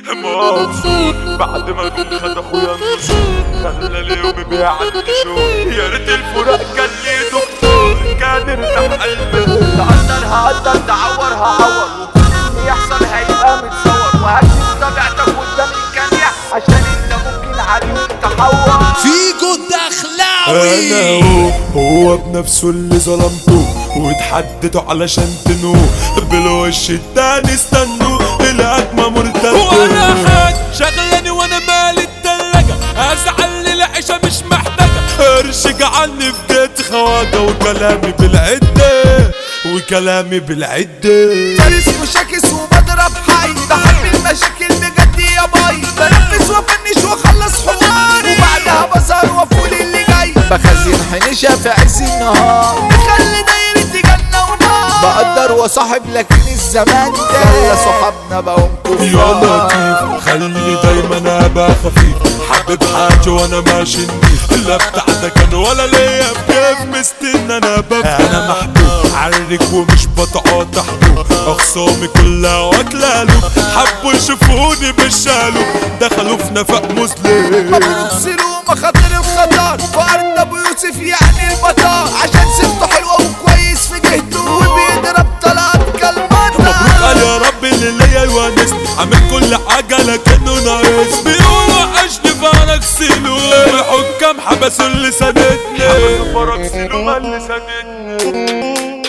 مبسوط بعد ما جم خد اخويا النشور خلى اليوم بيعدي شهور يا ريت الفراق كان ليه دكتور كان ارتاح قلبي تقدر هقدر تعور هعور وكل اللي يحصل هيبقى متصور وهكتب طبيعتك قدام الجميع عشان انت ممكن عليهم تحور فيجو الدخلاوي انا هو هو بنفسه اللي ظلمته واتحددوا علشان تنوه بالوش التاني استنوا الهجمة مرتدة وانا حاج شغلاني وانا مالي التلاجة ازعل العيشة مش محتاجة قرش جعلني في جيت خواجة وكلامي بالعدة وكلامي بالعدة فارس مشاكس وبضرب حي بحب المشاكل بجد يا باي بنفذ وافنش واخلص حواري وبعدها بظهر وافول اللي جاي بخزن حنشة في عز النهار بخلي دايرتي جنة ونار بقدر وصاحب لكن الزمان ده خلى صحابنا بقوا يا كفار لطيف خلي دايما ابقى خفيف حبيب حاجة وانا ماشي نضيف لا بتاع ده كان ولا ليا بكيف مستنى انا بفهم انا محبوب عرك ومش بتقاطع حبوب اخصامي كلها واكلة له حبوا يشوفوني بالشالو دخلوا في نفق مسلم بيوصلوا مخاطر الخطر وارض ابو يوسف يعني المطار عشان سيرته حلوه وكويس في جهته وبيضرب طلعت مبروك قال كالمطر يا رب اللي ليا يونسني عامل كل حاجة لكنه ناقص بيقولوا عشني فرق سيلو الحكام حبسوا اللي سندني حبسوا فرق سيلو اللي سندني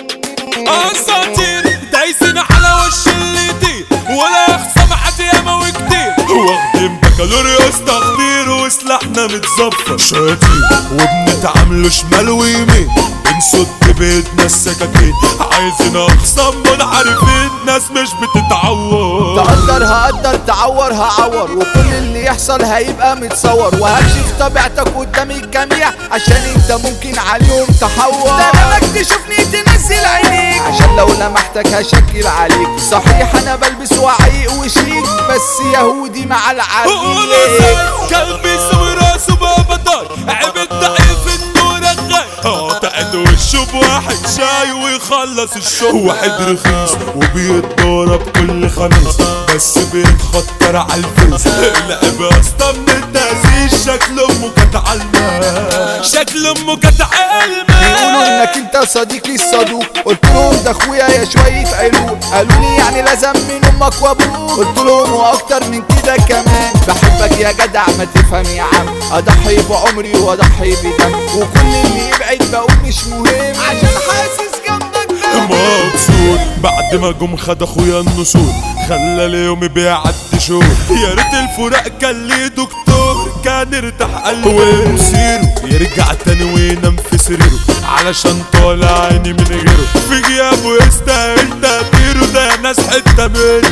اساطير دايسين على وش اللي يطير ولا يخصم حد ياما وكتير واخدين بكالوريوس تخدير وسلاحنا متظبط شاطين وبنتعاملوا شمال ويمين بنصد بايدنا السكاكين عايزين اخصام منعرفين ناس مش بتتعور تقدر هقدر تعور هعور وكل اللي يحصل هيبقى متصور وهكشف طبيعتك قدام الجميع عشان انت ممكن عليهم تحور تمامك تشوفني تنزل عينيك عشان لو لمحتك هشكل عليك صحيح انا بلبس وعيق وشيك بس يهودي مع ولا العبيد زي كلبي يسوي راسه بابا دار عيب الضعيف انه رغاي قاطع وشه بواحد شاي ويخلص الشغل واحد رخيص وبيتضرب كل خميس بس بيتخطر على الفيس العب اصلا من التأسيس شكل امه كانت علمة شكل امه كانت بيقولوا علمة انك انت صديقي الصدوق قلت لهم ده اخويا يا شويه علوم قالوا لي يعني لازم من امك وابوك قلت لهم واكتر من كده كمان بحبك يا جدع ما تفهم يا عم اضحي بعمري واضحي بدم وكل اللي يبعد بقول مش مهم عشان حاسس جنبك مبسوط بعد ما جم خد اخويا النسور خلى اليوم بيعدي شهور يا ريت الفراق كان ليه دكتور كان ارتاح قلبه ومسيره يرجع تاني وينام في سريره علشان طالع عيني من غيره في غيابه يستاهل تقديره ده ناس حته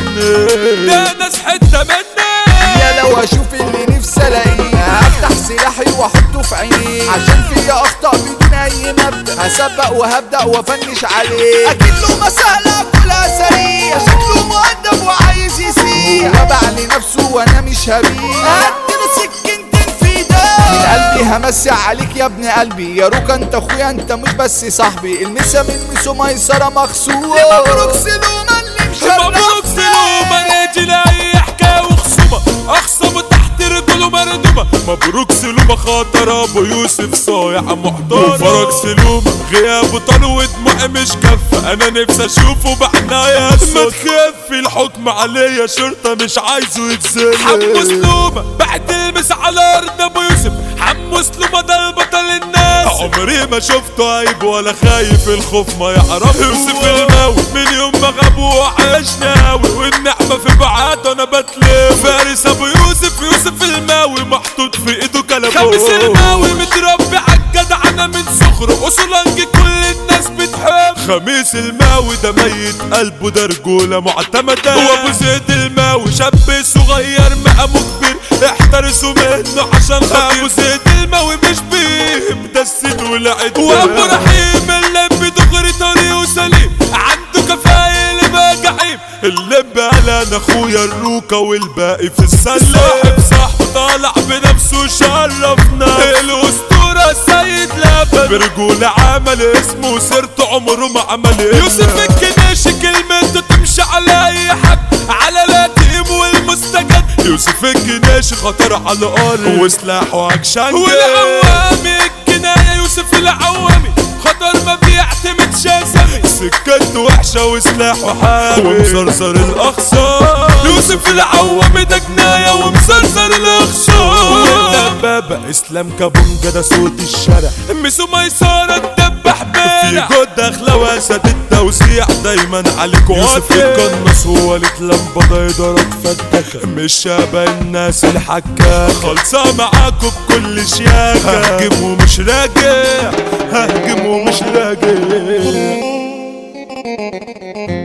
مني ده ناس حتة مني يا لو اشوف اللي نفسي الاقيه هفتح سلاحي واحطه في عينيه عشان فيا اخطاء بدون اي مبدا هسبق وهبدا وافنش عليه اكيد له مسألة كلها سريع شكله مؤدب وعايز يسيع وبع لنفسه وانا مش هبيع هديله سكينتين في ده من قلبي همسي عليك يا ابن قلبي يا روكا انت اخويا انت مش بس صاحبي المسا من مسو ميسرة مخصوص مبروك سلومة اللي مبروك سلومة ناجي لأي حكاية وخصومة أخصمه تحت رجله مردومة مبروك سلومة خاطر ابو يوسف صايع محترم وفرج سلومة غيابه طال ودموعي مش كفة انا نفسي اشوفه بعناية ما تخفي الحكم عليا شرطة مش عايزه يتسلم حمو سلومة بعد المس على أرض أبو يوسف حمو سلومة ده البطل الناس عمري ما شفته عيب ولا خايف الخوف ما يعرف يوسف الماوي من يوم ما غاب وعشنا قوي والنعمة في بعاد انا بتلف فارس ابو يوسف يوسف الماوي محطوط في ايده كلبوش خمس الماوي متربي عالجدع أنا من صغره وصلانج كل الناس بتحب خميس الماوي ده ميت قلبه ده رجولة معتمدة هو ابو زيد الماوي شاب صغير مقامه كبير احترسوا منه عشان خاطر ابو زيد الماوي مش بيهم ده السيد والعد وابو رحيم اللي دغري طريقه سليم عنده كفاية بقى جحيم اللب على انا اخويا الروكا والباقي في السلة صاحب صاحبه طالع بنفسه شرفنا الاسطورة السيد لبن برجولة عمل اسمه سيرته عمره ما عمل يوسف الكناشي كلمته تمشي على اي حد على القديم والمستجد يوسف الجناشي خطر على الارض وسلاحه عكشنجة والعوامي الجناية يوسف العوامي خطر ما بيعتمد شاسمي سكته وحشة وسلاحه حامي ومصرصر الأخصار يوسف العوامي ده جناية ومسلسل الاخصار بابا اسلام كابونجا ده صوت الشارع ميسو ميسارة الدبح في بارع جود داخلة واسد التوسيع دايما عليك يوسف القناص هو اللي لمبة يضرب فتكة مش شبه الناس الحكاكة خلصة معاكم بكل شياكة ههجم ومش راجع ههجم ومش راجع